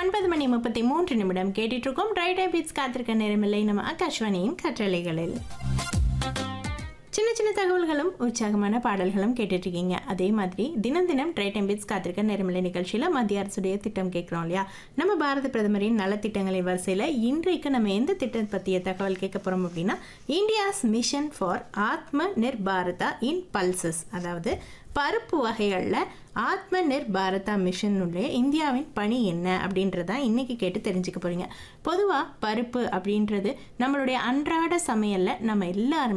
ஒன்பது மணி முப்பத்தி மூன்று நிமிடம் கேட்டுட்டு இருக்கோம் ரைட் ஹேபிட்ஸ் காத்திருக்க நேரமில்லை நம்ம ஆகாஷ்வாணியின் கற்றலைகளில் சின்ன சின்ன தகவல்களும் உற்சாகமான பாடல்களும் கேட்டுட்டு இருக்கீங்க அதே மாதிரி தினம் தினம் ரைட் ஹேபிட்ஸ் காத்திருக்க நேரமில்லை நிகழ்ச்சியில் மத்திய அரசுடைய திட்டம் கேட்குறோம் இல்லையா நம்ம பாரத பிரதமரின் நலத்திட்டங்களின் வரிசையில் இன்றைக்கு நம்ம எந்த திட்டம் பற்றிய தகவல் கேட்க போகிறோம் அப்படின்னா இந்தியாஸ் மிஷன் ஃபார் ஆத்ம நிர்பாரதா இன் பல்சஸ் அதாவது பருப்பு வகைகளில் ஆத்ம நிர் பாரதா மிஷனுடைய இந்தியாவின் பணி என்ன அப்படின்றத இன்னைக்கு கேட்டு தெரிஞ்சுக்க போறீங்க பொதுவாக பருப்பு அப்படின்றது நம்மளுடைய அன்றாட சமையலில் நம்ம எல்லாருமே